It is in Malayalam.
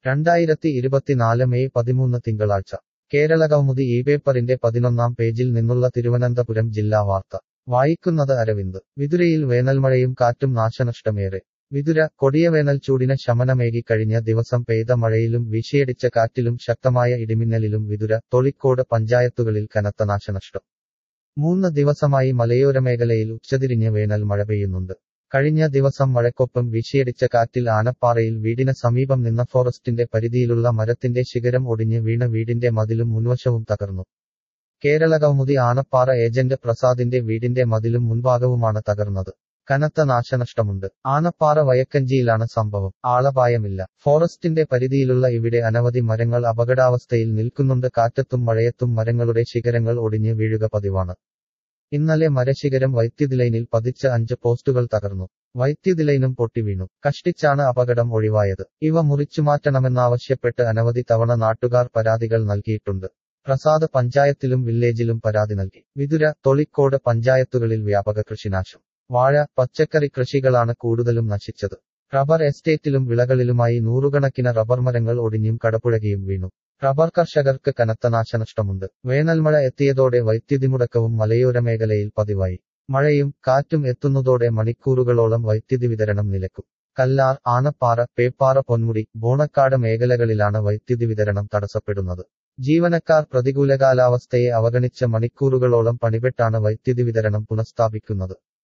രണ്ടായിരത്തി ഇരുപത്തിനാല് മെയ് പതിമൂന്ന് തിങ്കളാഴ്ച കേരളകൗമുദി ഈ പേപ്പറിന്റെ പതിനൊന്നാം പേജിൽ നിന്നുള്ള തിരുവനന്തപുരം ജില്ലാ വാർത്ത വായിക്കുന്നത് അരവിന്ദ് വിതുരയിൽ വേനൽമഴയും കാറ്റും നാശനഷ്ടമേറെ വിതുര കൊടിയ വേനൽ ചൂടിന് ശമനമേകി കഴിഞ്ഞ ദിവസം പെയ്ത മഴയിലും വീശിയടിച്ച കാറ്റിലും ശക്തമായ ഇടിമിന്നലിലും വിതുര തൊളിക്കോട് പഞ്ചായത്തുകളിൽ കനത്ത നാശനഷ്ടം മൂന്ന് ദിവസമായി മലയോര മേഖലയിൽ ഉച്ചതിരിഞ്ഞ് വേനൽ മഴ പെയ്യുന്നുണ്ട് കഴിഞ്ഞ ദിവസം മഴക്കൊപ്പം വീശിയടിച്ച കാറ്റിൽ ആനപ്പാറയിൽ വീടിന് സമീപം നിന്ന ഫോറസ്റ്റിന്റെ പരിധിയിലുള്ള മരത്തിന്റെ ശിഖരം ഒടിഞ്ഞ് വീണ വീടിന്റെ മതിലും മുൻവശവും തകർന്നു കേരള കൗമുദി ആനപ്പാറ ഏജന്റ് പ്രസാദിന്റെ വീടിന്റെ മതിലും മുൻഭാഗവുമാണ് തകർന്നത് കനത്ത നാശനഷ്ടമുണ്ട് ആനപ്പാറ വയക്കഞ്ചിയിലാണ് സംഭവം ആളപായമില്ല ഫോറസ്റ്റിന്റെ പരിധിയിലുള്ള ഇവിടെ അനവധി മരങ്ങൾ അപകടാവസ്ഥയിൽ നിൽക്കുന്നുണ്ട് കാറ്റത്തും മഴയത്തും മരങ്ങളുടെ ശിഖരങ്ങൾ ഒടിഞ്ഞ് വീഴുക പതിവാണ് ഇന്നലെ മരശിഖരം വൈദ്യുതി ലൈനിൽ പതിച്ച അഞ്ച് പോസ്റ്റുകൾ തകർന്നു വൈദ്യുതി ലൈനും പൊട്ടിവീണു കഷ്ടിച്ചാണ് അപകടം ഒഴിവായത് ഇവ മുറിച്ചുമാറ്റണമെന്നാവശ്യപ്പെട്ട് അനവധി തവണ നാട്ടുകാർ പരാതികൾ നൽകിയിട്ടുണ്ട് പ്രസാദ് പഞ്ചായത്തിലും വില്ലേജിലും പരാതി നൽകി വിതുര തൊളിക്കോട് പഞ്ചായത്തുകളിൽ വ്യാപക കൃഷിനാശം വാഴ പച്ചക്കറി കൃഷികളാണ് കൂടുതലും നശിച്ചത് റബ്ബർ എസ്റ്റേറ്റിലും വിളകളിലുമായി നൂറുകണക്കിന് റബ്ബർ മരങ്ങൾ ഒടിഞ്ഞും കടപുഴകിയും വീണു റബ്ബർ കർഷകർക്ക് കനത്ത നാശനഷ്ടമുണ്ട് വേനൽമഴ എത്തിയതോടെ വൈദ്യുതി മുടക്കവും മലയോര മേഖലയിൽ പതിവായി മഴയും കാറ്റും എത്തുന്നതോടെ മണിക്കൂറുകളോളം വൈദ്യുതി വിതരണം നിലക്കും കല്ലാർ ആനപ്പാറ പേപ്പാറ പൊന്മുടി ബോണക്കാട് മേഖലകളിലാണ് വൈദ്യുതി വിതരണം തടസ്സപ്പെടുന്നത് ജീവനക്കാർ പ്രതികൂല കാലാവസ്ഥയെ അവഗണിച്ച മണിക്കൂറുകളോളം പണിപെട്ടാണ് വൈദ്യുതി വിതരണം പുനഃസ്ഥാപിക്കുന്നത്